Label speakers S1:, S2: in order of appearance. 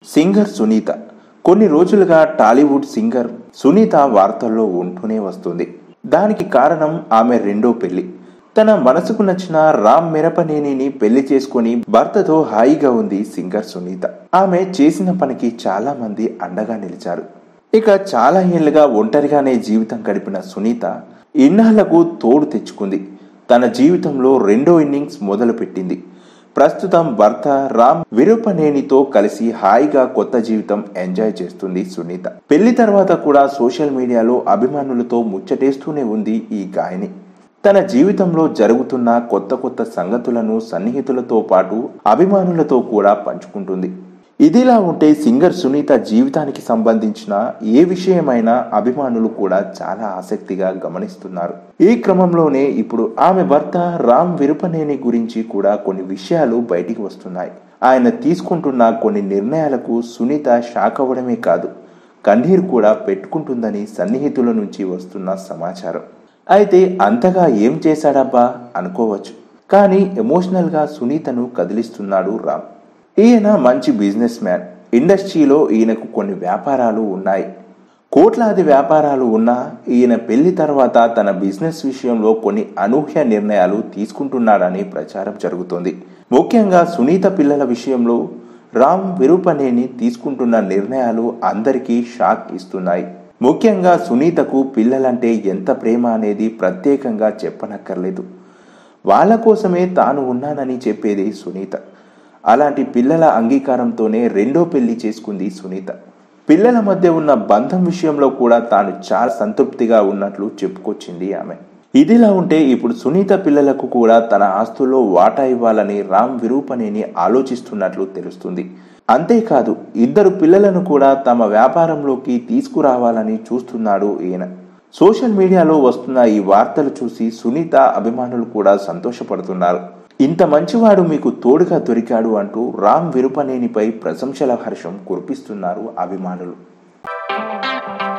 S1: singer Sunitha కొన్ని రోజులుగా Tollywood singer Sunitha వార్తల్లో ఉంటూనే వస్తుంది దానికి కారణం ఆమె రెండో పెళ్లి తన మనసుకు నచ్చిన రామ్ మిరపనేనిని పెళ్లి చేసుకుని భర్తతో హాయిగా ఉంది సింగర్ సునీత ఆమె చేసిన పనికి చాలా మంది అండగా నిలిచారు ఇక చాలా ఏళ్లుగా ఒంటరిగానే జీవితం గడిపిన సునీత ఇన్నాళ్లకు తోడు తెచ్చుకుంది తన జీవితంలో రెండో ఇన్నింగ్స్ మొదలుపెట్టింది ప్రస్తుతం భర్త రామ్ విరూపనేనితో కలిసి హాయిగా కొత్త జీవితం ఎంజాయ్ చేస్తుంది సునీత పెళ్లి తర్వాత కూడా సోషల్ మీడియాలో అభిమానులతో ముచ్చటేస్తూనే ఉంది ఈ గాయని తన జీవితంలో జరుగుతున్న కొత్త కొత్త సంగతులను సన్నిహితులతో పాటు అభిమానులతో కూడా పంచుకుంటుంది ఇదిలా ఉంటే సింగర్ సునీత జీవితానికి సంబంధించిన ఏ విషయమైనా అభిమానులు కూడా చాలా ఆసక్తిగా గమనిస్తున్నారు ఈ క్రమంలోనే ఇప్పుడు ఆమె భర్త రామ్ విరుపనేని గురించి కూడా కొన్ని విషయాలు బయటికి వస్తున్నాయి ఆయన తీసుకుంటున్న కొన్ని నిర్ణయాలకు సునీత షాక్ అవ్వడమే కాదు కన్నీరు కూడా పెట్టుకుంటుందని సన్నిహితుల నుంచి వస్తున్న సమాచారం అయితే అంతగా ఏం చేశాడబ్బా అనుకోవచ్చు కానీ ఎమోషనల్గా సునీతను కదిలిస్తున్నాడు రామ్ ఈయన మంచి బిజినెస్ మ్యాన్ ఇండస్ట్రీలో ఈయనకు కొన్ని వ్యాపారాలు ఉన్నాయి కోట్లాది వ్యాపారాలు ఉన్నా ఈయన పెళ్లి తర్వాత తన బిజినెస్ విషయంలో కొన్ని అనూహ్య నిర్ణయాలు తీసుకుంటున్నాడని ప్రచారం జరుగుతోంది ముఖ్యంగా సునీత పిల్లల విషయంలో రామ్ విరూపనేని తీసుకుంటున్న నిర్ణయాలు అందరికీ షాక్ ఇస్తున్నాయి ముఖ్యంగా సునీతకు పిల్లలంటే ఎంత ప్రేమ అనేది ప్రత్యేకంగా చెప్పనక్కర్లేదు వాళ్ళ కోసమే తాను ఉన్నానని చెప్పేది సునీత అలాంటి పిల్లల అంగీకారంతోనే రెండో పెళ్లి చేసుకుంది సునీత పిల్లల మధ్య ఉన్న బంధం విషయంలో కూడా తాను చాలా సంతృప్తిగా ఉన్నట్లు చెప్పుకొచ్చింది ఆమె ఇదిలా ఉంటే ఇప్పుడు సునీత పిల్లలకు కూడా తన ఆస్తుల్లో వాటా ఇవ్వాలని రామ్ విరూపనేని ఆలోచిస్తున్నట్లు తెలుస్తుంది అంతేకాదు ఇద్దరు పిల్లలను కూడా తమ వ్యాపారంలోకి తీసుకురావాలని చూస్తున్నాడు ఈయన సోషల్ మీడియాలో వస్తున్న ఈ వార్తలు చూసి సునీత అభిమానులు కూడా సంతోషపడుతున్నారు ఇంత మంచివాడు మీకు తోడుగా దొరికాడు అంటూ రామ్ విరుపనేనిపై ప్రశంసల హర్షం కురిపిస్తున్నారు అభిమానులు